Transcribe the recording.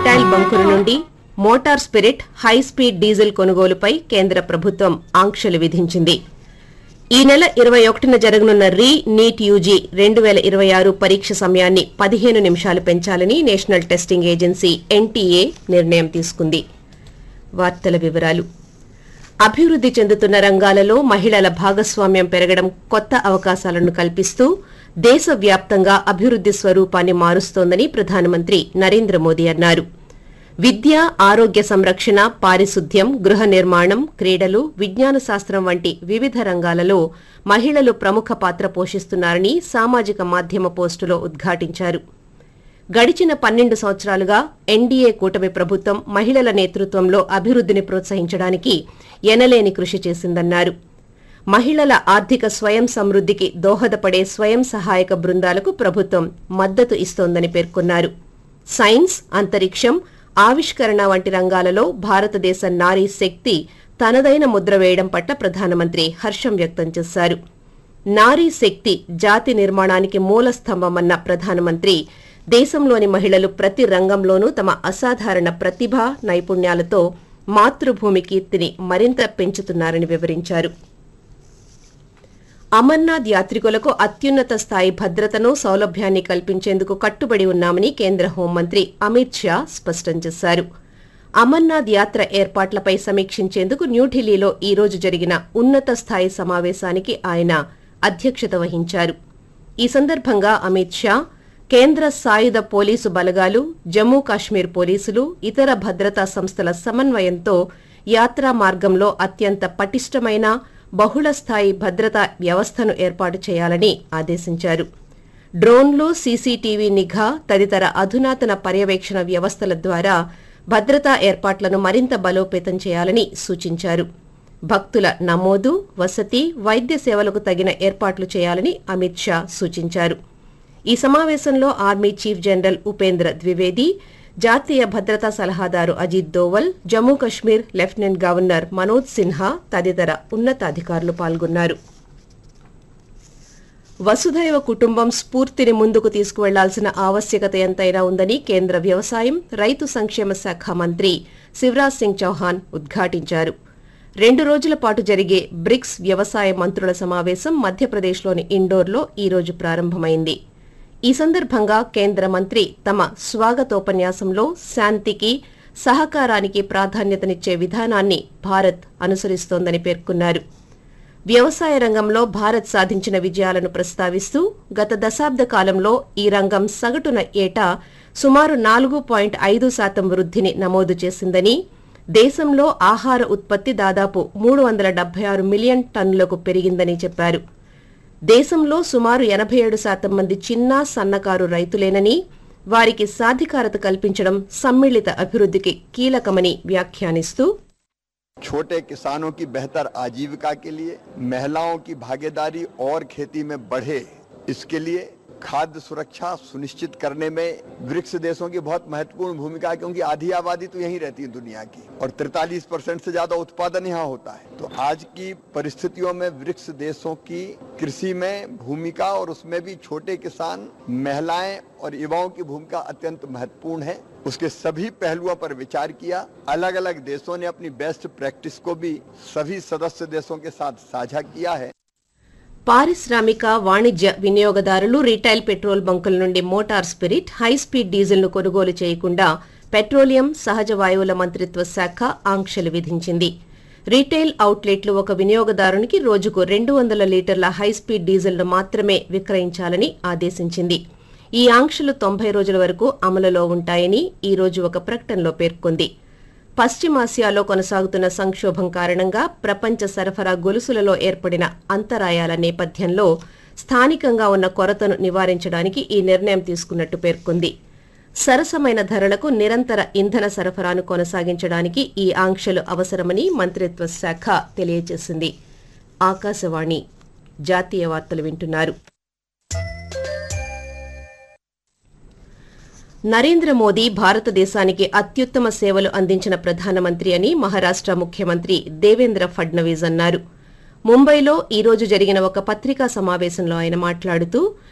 retail బంకుల నుండి motor spirit high speed diesel కొనుగోలుపై కేంద్ర ప్రభుత్వం ఆంక్షలు విధించింది ఈ నెల ఇరవై ఒకటిన జరగనున్న రీ నీట్ యూజీ రెండు వేల ఇరవై ఆరు పరీక్ష సమయాన్ని పదిహేను నిమిషాలు పెంచాలని నేషనల్ టెస్టింగ్ ఏజెన్సీ ఎన్టీఏ నిర్ణయం తీసుకుంది వార్తల వివరాలు అభివృద్ది చెందుతున్న రంగాలలో మహిళల భాగస్వామ్యం పెరగడం కొత్త అవకాశాలను కల్పిస్తూ దేశవ్యాప్తంగా అభివృద్ది స్వరూపాన్ని మారుస్తోందని ప్రధానమంత్రి నరేంద్ర మోదీ అన్నారు విద్య ఆరోగ్య సంరక్షణ పారిశుద్ధ్యం గృహ నిర్మాణం క్రీడలు విజ్ఞాన శాస్త్రం వంటి వివిధ రంగాలలో మహిళలు ప్రముఖ పాత్ర పోషిస్తున్నారని సామాజిక మాధ్యమ పోస్టులో ఉద్ఘాటించారు గడిచిన పన్నెండు సంవత్సరాలుగా ఎన్డీఏ కూటమి ప్రభుత్వం మహిళల నేతృత్వంలో అభివృద్దిని ప్రోత్సహించడానికి ఎనలేని కృషి చేసిందన్నారు మహిళల ఆర్థిక స్వయం సమృద్దికి దోహదపడే స్వయం సహాయక బృందాలకు ప్రభుత్వం మద్దతు ఇస్తోందని పేర్కొన్నారు సైన్స్ అంతరిక్షం ఆవిష్కరణ వంటి రంగాలలో భారతదేశ నారీ శక్తి తనదైన ముద్ర వేయడం పట్ల ప్రధానమంత్రి హర్షం వ్యక్తం చేశారు నారీ శక్తి జాతి నిర్మాణానికి మూల స్తంభమన్న ప్రధానమంత్రి దేశంలోని మహిళలు ప్రతి రంగంలోనూ తమ అసాధారణ ప్రతిభ నైపుణ్యాలతో మాతృభూమి కీర్తిని మరింత పెంచుతున్నారని వివరించారు అమర్నాథ్ యాత్రికులకు అత్యున్నత స్థాయి భద్రతను సౌలభ్యాన్ని కల్పించేందుకు కట్టుబడి ఉన్నామని కేంద్ర హోంమంత్రి అమిత్ షా స్పష్టం చేశారు అమర్నాథ్ యాత్ర ఏర్పాట్లపై సమీక్షించేందుకు న్యూఢిల్లీలో ఈ రోజు జరిగిన ఉన్నత స్థాయి సమావేశానికి ఆయన అధ్యక్షత వహించారు ఈ సందర్భంగా అమిత్ షా కేంద్ర సాయుధ పోలీసు బలగాలు జమ్మూ కాశ్మీర్ పోలీసులు ఇతర భద్రతా సంస్థల సమన్వయంతో యాత్రా మార్గంలో అత్యంత పటిష్టమైన బహుళ స్థాయి భద్రతా వ్యవస్థను ఏర్పాటు చేయాలని ఆదేశించారు డ్రోన్లు సీసీటీవీ నిఘా తదితర అధునాతన పర్యవేక్షణ వ్యవస్థల ద్వారా భద్రతా ఏర్పాట్లను మరింత బలోపేతం చేయాలని సూచించారు భక్తుల నమోదు వసతి వైద్య సేవలకు తగిన ఏర్పాట్లు చేయాలని అమిత్ షా సూచించారు ఈ సమావేశంలో army chief general Upendra Dwivedi జాతీయ భద్రతా సలహాదారు అజిత్ దోవల్ జమ్మూ కశ్మీర్ లెఫ్టినెంట్ గవర్నర్ మనోజ్ సిన్హా తదితర ఉన్నతాధికారులు పాల్గొన్నారు వసుధైవ కుటుంబం స్ఫూర్తిని ముందుకు తీసుకువెళ్లాల్సిన ఆవశ్యకత ఎంతైనా ఉందని కేంద్ర వ్యవసాయం రైతు సంక్షేమ శాఖ మంత్రి శివరాజ్ సింగ్ చౌహాన్ ఉద్ఘాటించారు రెండు రోజుల పాటు జరిగే బ్రిక్స్ వ్యవసాయ మంత్రుల సమావేశం మధ్యప్రదేశ్లోని ఇండోర్లో ఈ రోజు ప్రారంభమైంది ఈ సందర్భంగా కేంద్ర మంత్రి తమ స్వాగతోపన్యాసంలో శాంతికి సహకారానికి ప్రాధాన్యతనిచ్చే విధానాన్ని భారత్ అనుసరిస్తోందని పేర్కొన్నారు వ్యవసాయ రంగంలో భారత్ సాధించిన విజయాలను ప్రస్తావిస్తూ గత దశాబ్ద కాలంలో ఈ రంగం సగటున ఏటా సుమారు నాలుగు పాయింట్ ఐదు శాతం వృద్ధిని నమోదు చేసిందని దేశంలో ఆహార ఉత్పత్తి దాదాపు మూడు వందల డెబ్బై ఆరు మిలియన్ టన్నులకు పెరిగిందని చెప్పారు దేశంలో సుమారు ఎనభై ఏడు శాతం మంది చిన్న సన్నకారు రైతులేనని వారికి సాధికారత కల్పించడం సమ్మిళిత అభివృద్ధికి కీలకమని వ్యాఖ్యానిస్తూ छोटे किसानों की बेहतर आजीविका के लिए महिलाओं की भागीदारी और खेती में बढ़े इसके लिए खाद्य सुरक्षा सुनिश्चित करने में ब्रिक्स देशों की बहुत महत्वपूर्ण भूमिका है क्योंकि आधी आबादी तो यहीं रहती है दुनिया की और 43 परसेंट से ज्यादा उत्पादन यहाँ होता है तो आज की परिस्थितियों में ब्रिक्स देशों की कृषि में भूमिका और उसमें भी छोटे किसान महिलाएं और युवाओं की भूमिका अत्यंत महत्वपूर्ण है उसके सभी पहलुओं पर विचार किया अलग अलग देशों ने अपनी बेस्ट प्रैक्टिस को भी सभी सदस्य देशों के साथ साझा किया है పారిశ్రామిక వాణిజ్య వినియోగదారులు రీటైల్ పెట్రోల్ బంకుల నుండి మోటార్ స్పిరిట్ హై స్పీడ్ డీజిల్ను కొనుగోలు చేయకుండా పెట్రోలియం సహజ వాయువుల మంత్రిత్వ శాఖ ఆంక్షలు విధించింది రీటైల్ అవుట్లెట్లు ఒక వినియోగదారునికి రోజుకు రెండు వందల లీటర్ల హై స్పీడ్ డీజిల్ను మాత్రమే విక్రయించాలని ఆదేశించింది ఈ ఆంక్షలు తొంభై రోజుల వరకు అమలులో ఉంటాయని ఈ రోజు ఒక ప్రకటనలో పేర్కొంది పశ్చిమాసియాలో కొనసాగుతున్న సంక్షోభం కారణంగా ప్రపంచ సరఫరా గొలుసులలో ఏర్పడిన అంతరాయాల నేపథ్యంలో స్థానికంగా ఉన్న కొరతను నివారించడానికి ఈ నిర్ణయం తీసుకున్నట్టు పేర్కొంది సరసమైన ధరలకు నిరంతర ఇంధన సరఫరాను కొనసాగించడానికి ఈ ఆంక్షలు అవసరమని మంత్రిత్వ శాఖ తెలియజేసింది ఆకాశవాణి జాతీయ వార్తలు వింటున్నారు నరేంద్ర మోదీ భారతదేశానికి అత్యుత్తమ సేవలు అందించిన ప్రధానమంత్రి అని మహారాష్ట ముఖ్యమంత్రి దేవేంద్ర ఫడ్నవీస్ అన్నారు ముంబైలో ఈ రోజు జరిగిన ఒక పత్రికా సమావేశంలో ఆయన మాట్లాడుతూ